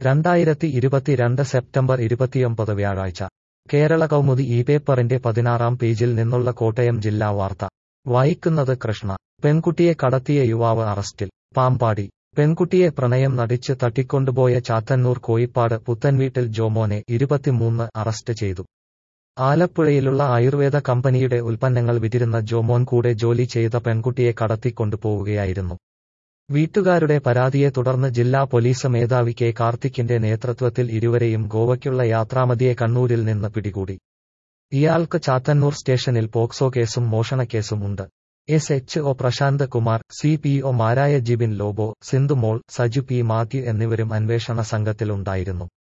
രണ്ടായിരത്തി ഇരുപത്തിരണ്ട് സെപ്റ്റംബർ ഇരുപത്തിയൊമ്പത് വ്യാഴാഴ്ച കേരള കൗമുദി ഈ പേപ്പറിന്റെ പതിനാറാം പേജിൽ നിന്നുള്ള കോട്ടയം ജില്ലാ വാർത്ത വായിക്കുന്നത് കൃഷ്ണ പെൺകുട്ടിയെ കടത്തിയ യുവാവ് അറസ്റ്റിൽ പാമ്പാടി പെൺകുട്ടിയെ പ്രണയം നടിച്ച് തട്ടിക്കൊണ്ടുപോയ ചാത്തന്നൂർ കോയിപ്പാട് പുത്തൻവീട്ടിൽ ജോമോനെ ഇരുപത്തിമൂന്ന് അറസ്റ്റ് ചെയ്തു ആലപ്പുഴയിലുള്ള ആയുർവേദ കമ്പനിയുടെ ഉൽപ്പന്നങ്ങൾ വിറ്റിരുന്ന ജോമോൻ കൂടെ ജോലി ചെയ്ത പെൺകുട്ടിയെ കടത്തിക്കൊണ്ടുപോവുകയായിരുന്നു വീട്ടുകാരുടെ പരാതിയെ തുടർന്ന് ജില്ലാ പോലീസ് മേധാവി കെ കാർത്തിക്കിന്റെ നേതൃത്വത്തിൽ ഇരുവരെയും ഗോവയ്ക്കുള്ള യാത്രാമതിയെ കണ്ണൂരിൽ നിന്ന് പിടികൂടി ഇയാൾക്ക് ചാത്തന്നൂർ സ്റ്റേഷനിൽ പോക്സോ കേസും മോഷണക്കേസും ഉണ്ട് S H O Prasanth Kumar C P ഒമാരായ ജിബിൻ ലോബോ സിന്ധുമോൾ സജു പി മാത്യു എന്നിവരും അന്വേഷണ സംഘത്തിലുണ്ടായിരുന്നു